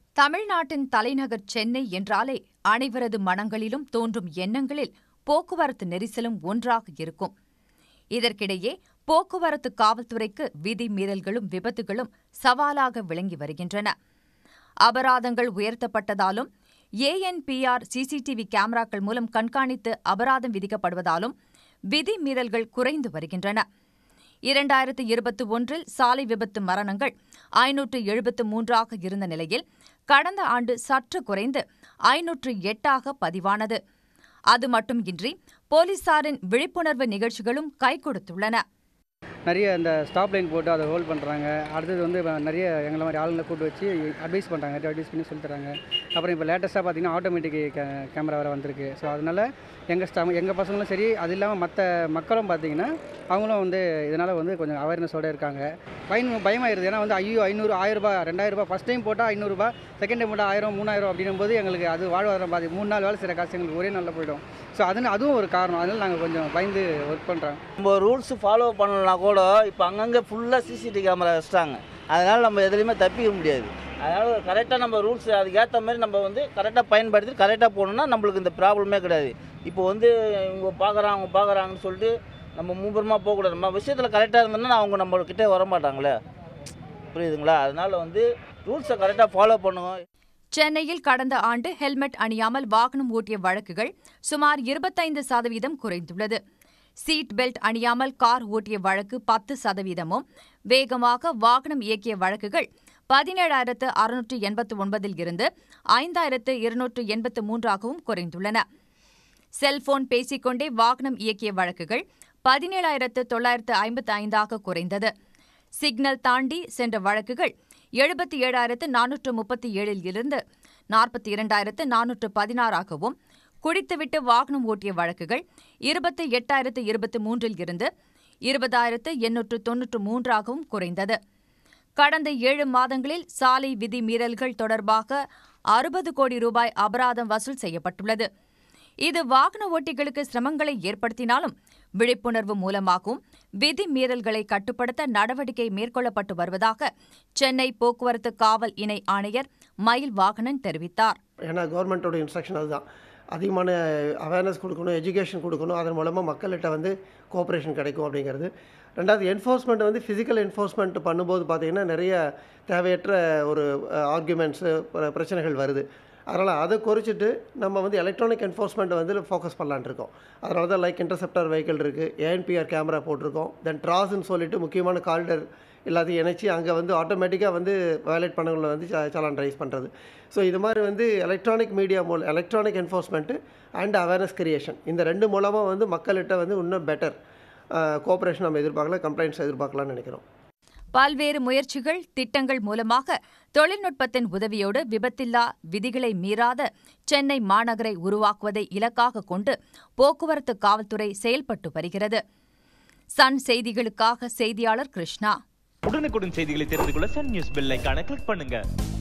தமிழ்நாட்டின் தலைநகர் சென்னை என்றாலே அனைவரது மனங்களிலும் தோன்றும் எண்ணங்களில் போக்குவரத்து நெரிசலும் ஒன்றாக இருக்கும் இதற்கிடையே போக்குவரத்து காவல்துறைக்கு விதி மீறல்களும் விபத்துகளும் சவாலாக விளங்கி வருகின்றன அபராதங்கள் உயர்த்தப்பட்டதாலும் ஏஎன்பிஆர் சிசிடிவி கேமராக்கள் மூலம் கண்காணித்து அபராதம் விதிக்கப்படுவதாலும் விதி மீறல்கள் குறைந்து வருகின்றன இரண்டாயிரத்து இருபத்தி ஒன்றில் சாலை விபத்து மரணங்கள் ஐநூற்று எழுபத்து மூன்றாக இருந்த நிலையில் கடந்த ஆண்டு சற்று குறைந்து ஐநூற்று எட்டாக பதிவானது அது மட்டுமின்றி போலீசாரின் விழிப்புணர்வு நிகழ்ச்சிகளும் கை கொடுத்துள்ளன நிறைய இந்த ஸ்டாப் லைன் போட்டு அதை ஹோல்ட் பண்ணுறாங்க அடுத்தது வந்து இப்ப நிறைய எங்களை மாதிரி ஆளுங்களை கூட்டு வச்சு அட்வைஸ் பண்ணுறாங்க அட்வைஸ் பண்ணி சொல்லி தராங்க அப்புறம் இப்போ லேட்டஸ்ட்டாக பார்த்தீங்கன்னா ஆட்டோமேட்டிக் கே கேமரா வேறு வந்திருக்கு ஸோ அதனால் எங்கள் ஸ்டா எங்கள் பசங்களும் சரி அது இல்லாமல் மற்ற மக்களும் பார்த்தீங்கன்னா அவங்களும் வந்து இதனால் வந்து கொஞ்சம் அவேர்னஸோடு இருக்காங்க பயன் பயமாயிருது ஏன்னா வந்து ஐயோ ஐநூறு ஆயிரரூபா ரெண்டாயிரரூபா ஃபஸ்ட் டைம் போட்டால் ஐநூறுரூபா செகண்ட் டைம் போட்டால் ஆயிரம் மூணாயிரம் அப்படின்னும் போது எங்களுக்கு அது வாழ்வாதாரம் பாதி மூணு நாள் வேலை செய்கிற காசு எங்களுக்கு ஒரே நாளில் போயிடும் ஸோ அதுன்னு அதுவும் ஒரு காரணம் அதனால் நாங்கள் கொஞ்சம் பயந்து ஒர்க் பண்ணுறோம் நம்ம ரூல்ஸ் ஃபாலோ பண்ணலனா கூட இப்போ அங்கங்கே ஃபுல்லாக சிசிடிவி கேமரா வச்சிட்டாங்க அதனால் நம்ம எதுலேயுமே தப்பிக்க முடியாது அதனால் கரெக்டாக நம்ம ரூல்ஸ் அதுக்கேற்ற மாதிரி நம்ம வந்து கரெக்டாக பயன்படுத்தி கரெக்டாக போகணுன்னா நம்மளுக்கு இந்த ப்ராப்ளமே கிடையாது இப்போ வந்து இவங்க பார்க்குறாங்க அவங்க பார்க்குறாங்கன்னு சொல்லிட்டு நம்ம மும்பரமாக போகக்கூடாது நம்ம விஷயத்தில் கரெக்டாக இருந்தோம்னா அவங்க நம்மக்கிட்டே வர மாட்டாங்களே புரியுதுங்களா அதனால் வந்து ரூல்ஸை கரெக்டாக ஃபாலோ பண்ணுங்க சென்னையில் கடந்த ஆண்டு ஹெல்மெட் அணியாமல் வாகனம் ஓட்டிய வழக்குகள் சுமார் இருபத்தைந்து சதவீதம் குறைந்துள்ளது சீட் பெல்ட் அணியாமல் கார் ஓட்டிய வழக்கு பத்து சதவீதமும் வேகமாக வாகனம் இயக்கிய வழக்குகள் பதினேழாயிரத்து அறுநூற்று எண்பத்து ஒன்பதில் இருந்து ஐந்தாயிரத்து இருநூற்று எண்பத்து மூன்றாகவும் குறைந்துள்ளன செல்போன் பேசிக்கொண்டே வாகனம் இயக்கிய வழக்குகள் பதினேழாயிரத்து தொள்ளாயிரத்து ஐம்பத்து ஐந்தாக குறைந்தது சிக்னல் தாண்டி சென்ற வழக்குகள் எழுபத்தி ஏழாயிரத்து நானூற்று முப்பத்தி ஏழில் இருந்து நாற்பத்தி இரண்டாயிரத்து நானூற்று பதினாறாகவும் குடித்துவிட்டு வாகனம் ஓட்டிய வழக்குகள் இருபத்தி எட்டாயிரத்து இருபத்தி மூன்றில் இருந்து இருபதாயிரத்து எண்ணூற்று தொன்னூற்று மூன்றாகவும் குறைந்தது கடந்த ஏழு மாதங்களில் சாலை விதி மீறல்கள் தொடர்பாக அறுபது கோடி ரூபாய் அபராதம் வசூல் செய்யப்பட்டுள்ளது இது வாகன ஓட்டிகளுக்கு சிரமங்களை ஏற்படுத்தினாலும் விழிப்புணர்வு மூலமாகவும் விதி மீறல்களை கட்டுப்படுத்த நடவடிக்கை மேற்கொள்ளப்பட்டு வருவதாக சென்னை போக்குவரத்து காவல் இணை ஆணையர் மயில் வாகனன் தெரிவித்தார் ஏன்னா கவர்மெண்ட்டோட இன்ஸ்ட்ரக்ஷன் அதுதான் அதிகமான அவேர்னஸ் கொடுக்கணும் எஜுகேஷன் கொடுக்கணும் அதன் மூலமாக மக்கள்கிட்ட வந்து கோஆப்ரேஷன் கிடைக்கும் அப்படிங்கிறது ரெண்டாவது என்ஃபோர்ஸ்மெண்ட் வந்து ஃபிசிக்கல் என்ஃபோர்ஸ்மெண்ட் பண்ணும்போது பார்த்திங்கன்னா நிறைய தேவையற்ற ஒரு ஆர்குமெண்ட்ஸு பிரச்சனைகள் வருது அதனால் அதை குறைச்சிட்டு நம்ம வந்து எலக்ட்ரானிக் என்ஃபோர்ஸ்மெண்ட்டை வந்து ஃபோக்கஸ் பண்ணலான்னு இருக்கோம் அதனால தான் லைக் இன்டர்செப்டர் வெஹிக்கிள் இருக்குது ஏஎன்பிஆர் கேமரா போட்டிருக்கோம் தென் ட்ராஸ்ன்னு சொல்லிட்டு முக்கியமான கால்டர் எல்லாத்தையும் இணைச்சி அங்கே வந்து ஆட்டோமேட்டிக்காக வந்து வயலேட் பண்ணவங்களை வந்து சலான் ரைஸ் பண்ணுறது ஸோ இது மாதிரி வந்து எலக்ட்ரானிக் மீடியா மூலம் electronic enforcement and awareness creation இந்த ரெண்டு மூலமாக வந்து மக்கள்கிட்ட வந்து இன்னும் பெட்டர் கோஆப்ரேஷன் நம்ம எதிர்பார்க்கலாம் கம்ப்ளைண்ட்ஸ் எதிர்பார்க்கலாம்னு நினைக்கிறோம் பல்வேறு முயற்சிகள் திட்டங்கள் மூலமாக தொழில்நுட்பத்தின் உதவியோடு விபத்தில்லா விதிகளை மீறாத சென்னை மாநகரை உருவாக்குவதை இலக்காக கொண்டு போக்குவரத்து காவல்துறை செயல்பட்டு வருகிறது சன் செய்திகளுக்காக செய்தியாளர் கிருஷ்ணா உடனுக்குடன் செய்திகளை தெரிந்து கொள்ள சன் நியூஸ் பெல் ஐகானை கிளிக் பண்ணுங்க